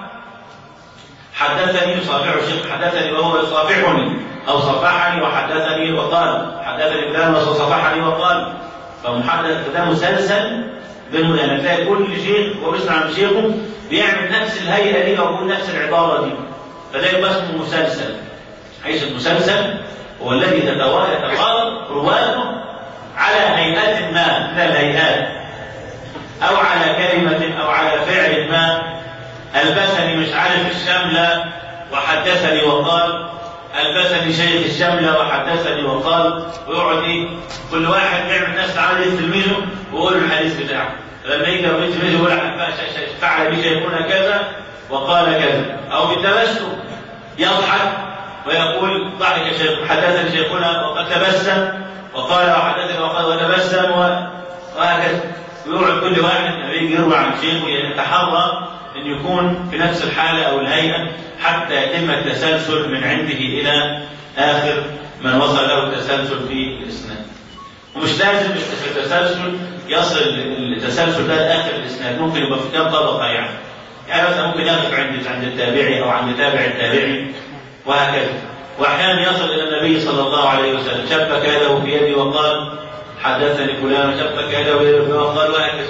حدثني يصافح الشيخ حدثني وهو يصافحني او صافحني وحدثني وقال حدثني فلان وصافحني وقال فمحدث ده مسلسل بينه يعني تلاقي كل شيخ وهو بيسمع من شيخه بيعمل نفس الهيئه دي او بيقول نفس العباره دي فده يبقى اسمه مسلسل حيث المسلسل هو الذي يتقارب رواته على هيئات ما من الهيئات او على كلمه او على فعل ما البسني مش عارف الشمله وحدثني وقال البسني شيخ الشمله وحدثني وقال ويقعد ايه كل واحد يعمل نفس عمل تلميذه ويقول الحديث بتاعه لما يجي تلميذه يقول فعل بي شيخنا كذا وقال كذا او بالتبسم يضحك ويقول ضحك شيخ حدثني شيخنا وقد تبسم وقال وحدثني وقال وتبسم وهكذا ويقعد كل واحد لما يجي يروي عن شيخه يتحرى ان يكون في نفس الحاله او الهيئه حتى يتم التسلسل من عنده الى اخر من وصل له التسلسل في الاسناد. ومش لازم التسلسل يصل التسلسل ده لاخر الاسناد ممكن يبقى في كام طبقه يعني. يعني مثلا ممكن يقف عند عند التابعي او عند تابع التابعي وهكذا. واحيانا يصل الى النبي صلى الله عليه وسلم شبك يده في يدي وقال حدثني فلان شبك يده في يدي وقال وهكذا.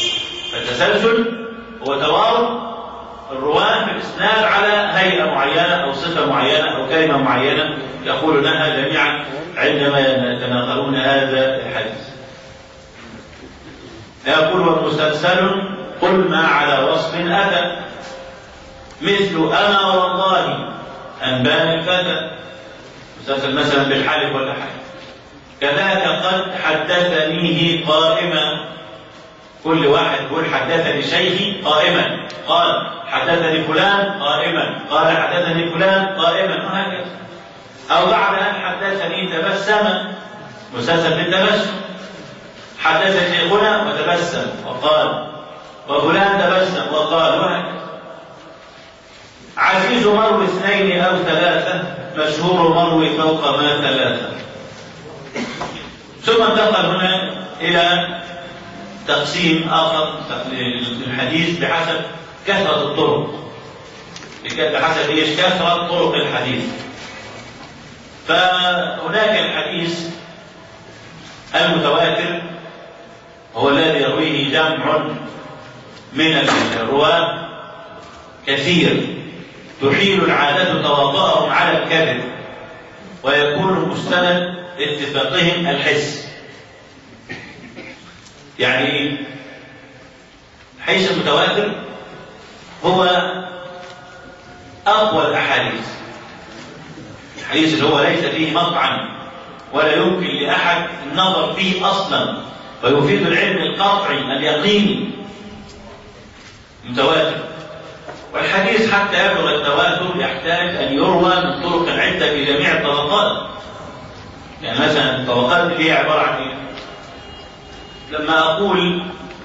فالتسلسل هو توارد الرواة في الإسناد على هيئة معينة أو صفة معينة أو كلمة معينة يقولونها جميعا عندما يتناقلون هذا الحديث. يقول ومسلسل قل ما على وصف أتى مثل أنا والله أنباني الفتى مسلسل مثلا بالحلف ولا حلف كذاك قد حدثنيه قائما كل واحد يقول حدثني شيخي قائما قال حدثني فلان قائما قال حدثني فلان قائما وهكذا او بعد ان حدثني تبسم مسلسل بالتبسم حدثني شيخنا وتبسم وقال وفلان تبسم وقال وهكذا عزيز مروي اثنين او ثلاثه مشهور مروي فوق ما ثلاثه ثم انتقل هنا الى تقسيم اخر للحديث بحسب كثره الطرق بحسب ايش كثره طرق الحديث فهناك الحديث المتواتر هو الذي يرويه جمع من الرواه كثير تحيل العادة تواطؤهم على الكذب ويكون مستند اتفاقهم الحس يعني حيث المتواتر هو أقوى الأحاديث الحديث اللي هو ليس فيه مطعن ولا يمكن لأحد النظر فيه أصلا ويفيد العلم القطعي اليقيني متواتر والحديث حتى يبلغ التواتر يحتاج أن يروى من طرق عدة في جميع الطبقات يعني مثلا الطبقات اللي هي عبارة عن إيه؟ لما أقول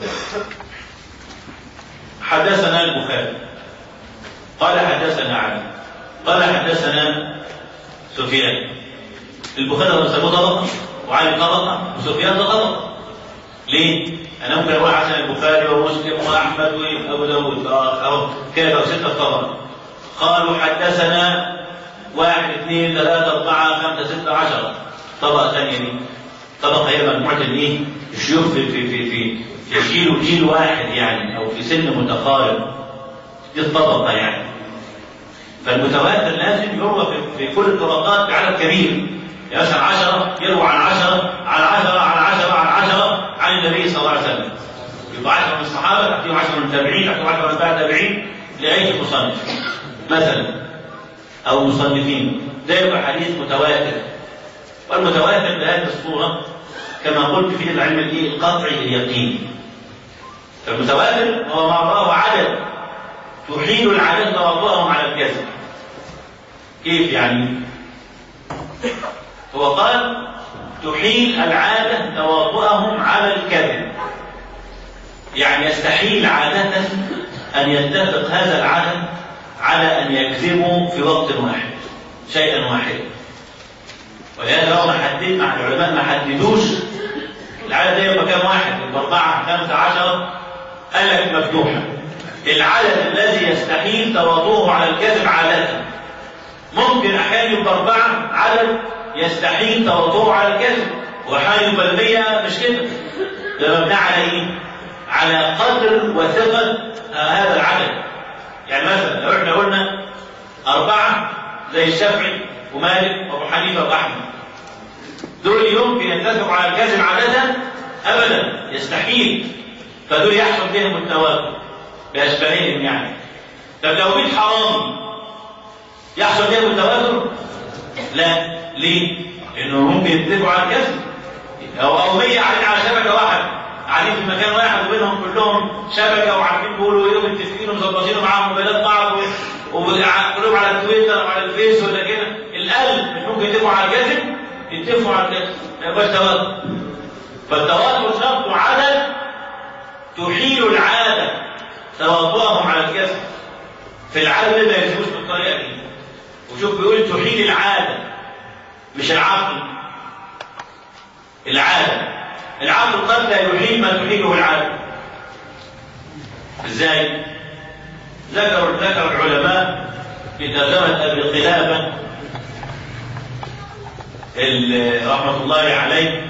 حدثنا البخاري قال حدثنا علي قال حدثنا سفيان البخاري رسمه طبقة وعلي طبقة وسفيان طبقة ليه؟ أنا ممكن أقول حسن البخاري ومسلم وأحمد وأبو داود أو كيف أو ستة طبقات قالوا حدثنا واحد اثنين ثلاثة أربعة خمسة ستة عشرة طبقة ثانية دي طبقة هي مجموعة الإيه؟ الشيوخ في في في في في جيل جيل واحد يعني أو في سن متقارب دي الطبقة يعني فالمتواتر لازم يروى في, في كل الطبقات بعدد كبير يعني مثلا 10 يروى عن 10 عن 10 عن 10 عن 10 عن النبي صلى الله عليه وسلم يبقى 10 من الصحابه تحتهم 10 من التابعين تحتهم 10 من بعد التابعين لاي مصنف مثلا او مصنفين ده يبقى حديث متواتر والمتواتر بهذه الصوره كما قلت في العلم القطعي اليقيني فالمتواتر هو ما رواه عدد تحيل العدد تواطؤهم على الكذب كيف يعني هو قال تحيل العادة تواطؤهم على الكذب يعني يستحيل عادة أن يتفق هذا العدد على أن يكذبوا في وقت واحد شيئا واحدا ولهذا هو محدد مع العلماء ما حددوش العدد ده يبقى كام واحد؟ يبقى أربعة خمسة عشرة قال لك مفتوحة العدد الذي يستحيل تواطؤه على الكذب عادة ممكن أحيانا يبقى أربعة عدد يستحيل تواطؤه على الكذب وأحيانا يبقى المية مش كده ده مبني على إيه؟ على قدر وثقة هذا العدد يعني مثلا لو احنا قلنا أربعة زي الشافعي ومالك وأبو حنيفة وأحمد دول يمكن يتفقوا على الكذب عادة أبدا يستحيل فدول يحصل بهم التواتر بأشباههم يعني طب لو 100 حرامي يحصل بهم التواتر؟ لا ليه؟ لأنه ممكن يتفقوا على الكذب أو أو 100 قاعدين على شبكة واحد قاعدين في مكان واحد وبينهم كلهم شبكة وعارفين بيقولوا إيه ومتفقين ومظبطين ومعاهم موبايلات بعض وكلهم على التويتر وعلى الفيس ولا كده القلب مش ممكن يتفقوا على الكذب يتفقوا على الكذب ما يبقاش تواتر فالتواتر شرط عدد تحيل العادة تواطؤهم على الكذب في العادة ما يكذبوش بالطريقة دي وشوف بيقول تحيل العادة مش العقل العادة العقل قد لا يحيل ما تحيله العادة ازاي؟ ذكر ذكر العلماء في ترجمة أبي قلابة رحمة الله عليه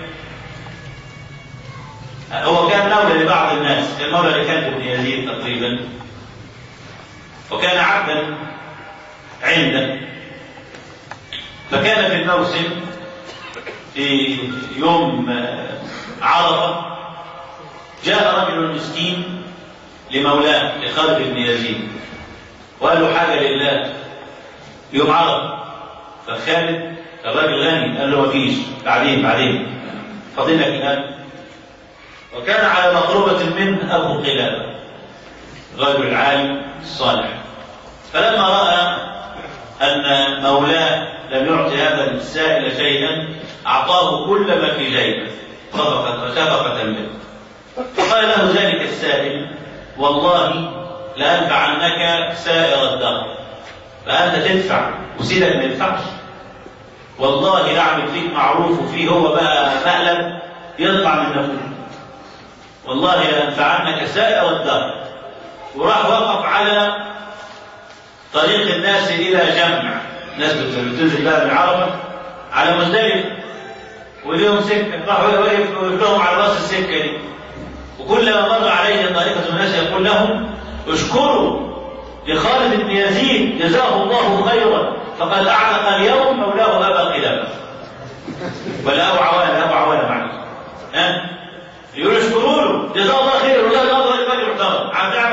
هو كان مولى لبعض الناس كان مولى لكلب بن يزيد تقريبا وكان عبدا عنده فكان في الموسم في يوم عرفة جاء رجل مسكين لمولاه لخالد بن يزيد وقال له حاجة لله يوم عرفة فخالد الراجل غني قال له مفيش بعدين بعدين فاضلك الآن وكان على مقربة منه أبو قلابة رجل العالم الصالح فلما رأى أن مولاه لم يعطي هذا السائل شيئا أعطاه كل ما في جيبه صدقة شفقة به فقال له ذلك السائل والله لأنفعنك سائر الدهر فأنت تدفع وسيدك ما يدفعش والله لأعمل فيك معروف وفيه هو بقى مقلب يطلع من نفسه والله لأنفعنك سائر الدهر وراح وقف على طريق الناس إلى جمع ناس بتنزل بقى من عرفة على مزدلفة وليهم سكة راح وقف لهم على راس السكة دي وكلما مر عليه طريقة الناس يقول لهم اشكروا لخالد بن يزيد جزاه الله خيرا فقد اعتق اليوم مولاه ابا قلابه ولا ابو عوانه ابو عوانه معلش ها يقول اشكروا له جزاه الله خيرا والله الله راجل محترم عبد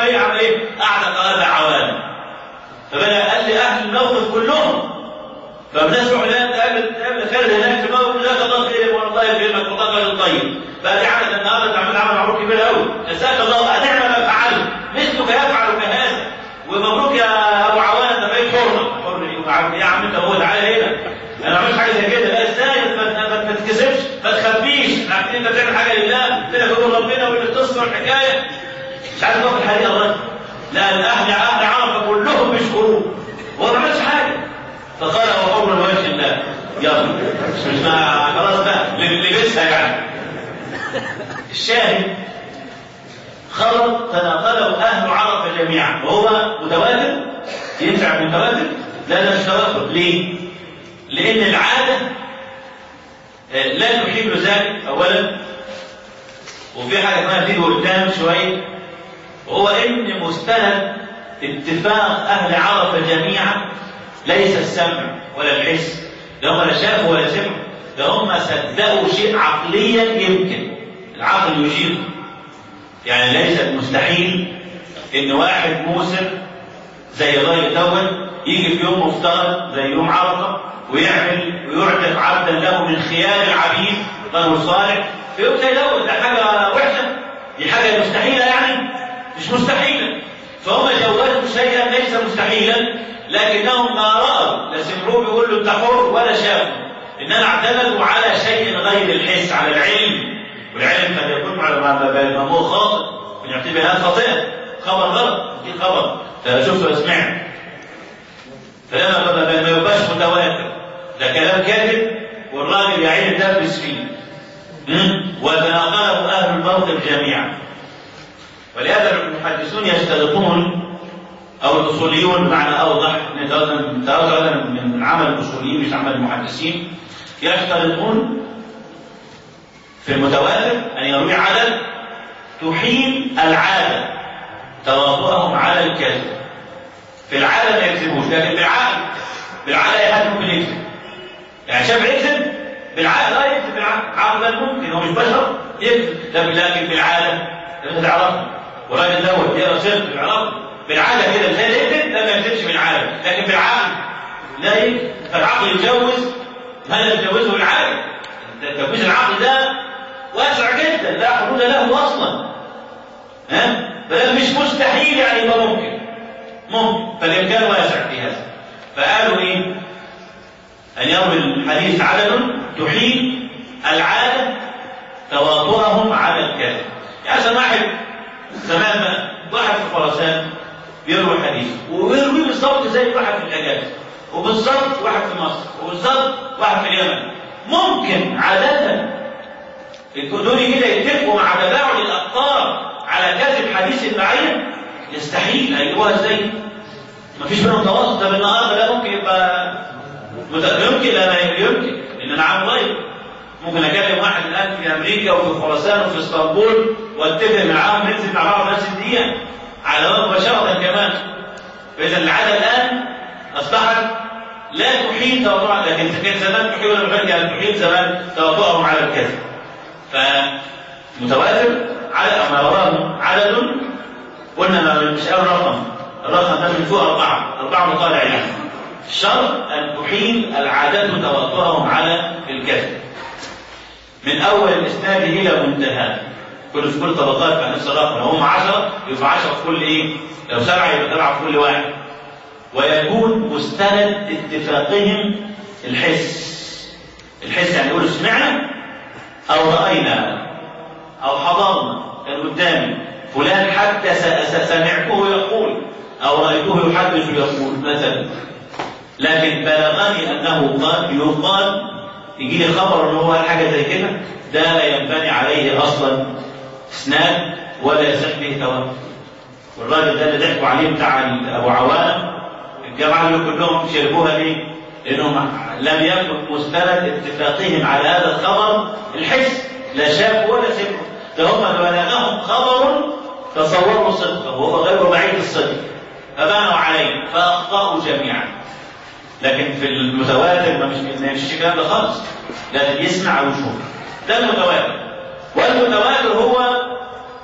ايه عمل ايه؟ قعد قال عوالم فبدا قال لي اهل الموقف كلهم فالناس روح هناك تقابل تقابل خالد هناك في الموقف جزاك الله خير والله يكرمك والله راجل طيب بقى دي عمل النهارده تعمل عمل معروف كبير قوي جزاك الله ونعم ما فعلت مثلك يفعل كهذا ومبروك يا ابو عوان انت بقيت حر حر ايه يا عم انت هو تعالى هنا انا ما عملتش حاجه زي كده لا ازاي ما تتكسفش ما تخبيش عارفين انت بتعمل حاجه لله كده تقول ربنا واللي تصنع الحكايه مش عارف تاخد الحقيقه الراجل لا الاهل اهل عرفه كلهم بيشكروه هو ما عملش حاجه فقال هو حر لوجه الله يلا مش مش خلاص بقى لبسها يعني الشاهد خبر تناقله اهل عرفه جميعا وهو متواتر ينفع متواتر لا ده مش تواتر ليه؟ لان العاده لا تحيل ذلك اولا وفي حاجه كمان تيجي قدام شويه وهو ان مستند اتفاق اهل عرفه جميعا ليس السمع ولا الحس ده هم لا شافوا ولا سمعوا ده هم صدقوا شيء عقليا يمكن العقل يجيب يعني ليس مستحيل ان واحد موسر زي الراجل دوت يجي في يوم مفترض زي يوم عرفه ويعمل ويعتق عبدا له من خيار العبيد رجل صالح في يوم زي دوت ده حاجه وحشه دي حاجه مستحيله يعني مش مستحيله فهم جوزوا شيئا ليس مستحيلا لكنهم ما رأوا لا سمعوه بيقول له انت حر ولا شافوا انما اعتمدوا على شيء غير الحس على العلم والعلم قد يكون على ما هو خاطئ ونعتبرها خاطئه خبر غلط دي خبر شفت وسمعت فلما ما يبقاش متواتر ده كلام كاذب والراجل يا عيني دبس فيه وتناقله اهل الموقف جميعا ولهذا المحدثون يشترطون او الاصوليون بمعنى اوضح نتوقع من عمل الاصوليين مش عمل المحدثين يشترطون في المتواتر ان يروي عدد تحيل العاده تواطؤهم على الكذب في العاده ما يكذبوش لكن بالعقل بالعقل اي حد ممكن يكذب يعني شاف يكذب بالعقل لا يكذب بالعقل عقلا ممكن هو مش بشر يكذب لكن بالعاده انت تعرفه والراجل دوت يقرا سيرته يعرفه بالعاده كده زي يكذب لا ما يكذبش بالعاده لكن بالعقل لا يكذب فالعقل يجوز ما لا يجوزه بالعقل تجويز العقل ده واسع جدا لا حدود له اصلا ها فده مش مستحيل يعني يبقى ممكن ممكن فالامكان واسع في هذا فقالوا ايه ان يروي الحديث عدد تحيل العاده تواطؤهم على الكذب يعني مثلا واحد زمان بقى واحد في خراسان بيروي حديث ويروي بالظبط زي واحد في الاجازه وبالظبط واحد في مصر وبالظبط واحد في اليمن ممكن عادة دول كده يتفقوا مع تباعد الأقطار على كذب حديث معين يستحيل هيجيبوها ازاي؟ مفيش بينهم تواصل ده بالنهارده لا ممكن يبقى يمكن لا لا يمكن ان انا عامل غير ممكن اكلم واحد الان في امريكا وفي خراسان وفي اسطنبول واتفق معاهم ننزل مع بعض نفس الدقيقه على وجه مباشره كمان فاذا العاده الان اصبحت لا تحيل توقعا لكن كان زمان تحيل ولا كان تحيل زمان توقعهم على الكذب فمتواتر على ما وراه عدد قلنا ما مش اول رقم الرقم ده من فوق اربعه اربعه مطالع يعني الشرط ان تحيل العادات توقعهم على الكذب من اول الاسناد الى منتهاه كل في كل طبقات بقى نفس الرقم لو هم 10 يبقى 10 في كل ايه؟ لو سبعه يبقى سبعه في كل واحد ويكون مستند اتفاقهم الحس الحس يعني يقولوا سمعنا او راينا او حضرنا كان قدامي فلان حتى سمعته يقول او رايته يحدث يقول مثلا لكن بلغني انه قال يقال يجي لي خبر ان هو قال حاجه زي كده ده لا ينبني عليه اصلا اسناد ولا يصح به تواتر والراجل ده اللي ضحكوا عليه بتاع ابو عوان الجماعه اللي كلهم شربوها ليه؟ لانهم لم يكن مستند اتفاقهم على هذا الخبر الحس لا شافوا ولا سمعوا ده هم بلغهم خبر تصوروا صدقه وهو غير بعيد الصدق فبنوا عليه فاخطاوا جميعا لكن في المتواتر ما مش ما مش الكلام ده خالص لازم يسمع ويشوف ده المتواتر والمتواتر هو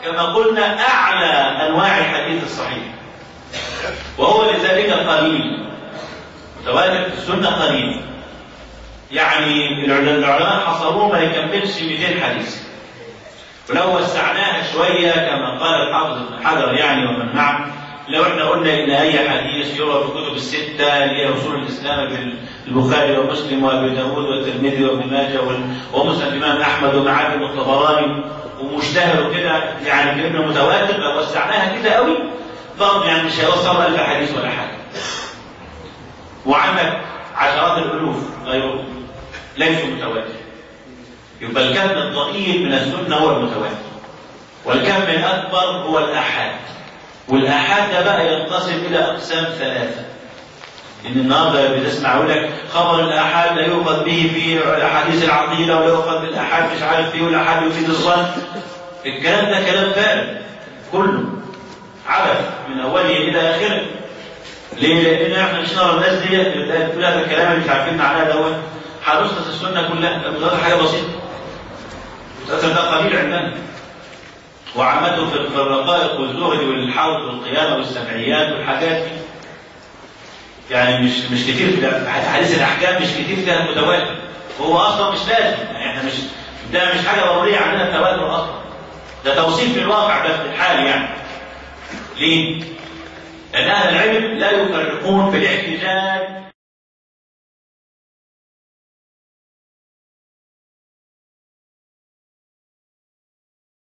كما قلنا أعلى أنواع الحديث الصحيح وهو لذلك قليل متواتر في السنة قليل يعني العلماء حصروه ما يكملش 200 حديث ولو وسعناها شوية كما قال الحافظ ابن حجر يعني ومن معه لو احنا قلنا ان اي حديث يروى في الكتب السته اللي هي اصول الاسلام في البخاري ومسلم وابي داود والترمذي وابن ماجه ومسند الامام احمد ومعاذ الطبراني ومشتهر وكده يعني كانه متواتر لو وسعناها كده قوي برضه يعني مش هيوصل الف حديث ولا حاجه. وعندك عشرات الالوف غيره ليسوا متواتر. يبقى الكم الضئيل من السنه هو المتواتر. والكم الاكبر هو الاحاد. والآحاد ده بقى ينقسم إلى أقسام ثلاثة. إن النهارده بتسمع يقول لك خبر الآحاد لا يؤخذ به في أحاديث العقيدة ولا يؤخذ بالآحاد مش عارف فيه والآحاد يفيد الظن. الكلام ده كلام فارغ كله عبث من أوله إلى آخره. ليه؟ لأن احنا مش نرى الناس دي تقول هذا الكلام اللي مش عارفين معناه دوت هنسقط السنة كلها ده حاجة بسيطة. ده قليل عندنا. وعمته في الرقائق والزهد والحوض والقيامة والسمعيات والحاجات دي يعني مش مش كتير في حديث الأحكام مش كتير فيها المتواتر وهو أصلا مش لازم يعني احنا مش ده مش حاجة ضرورية عندنا التواتر أصلا ده توصيف للواقع ده في الحال يعني ليه؟ لأن أهل العلم لا يفرقون في الاحتجاج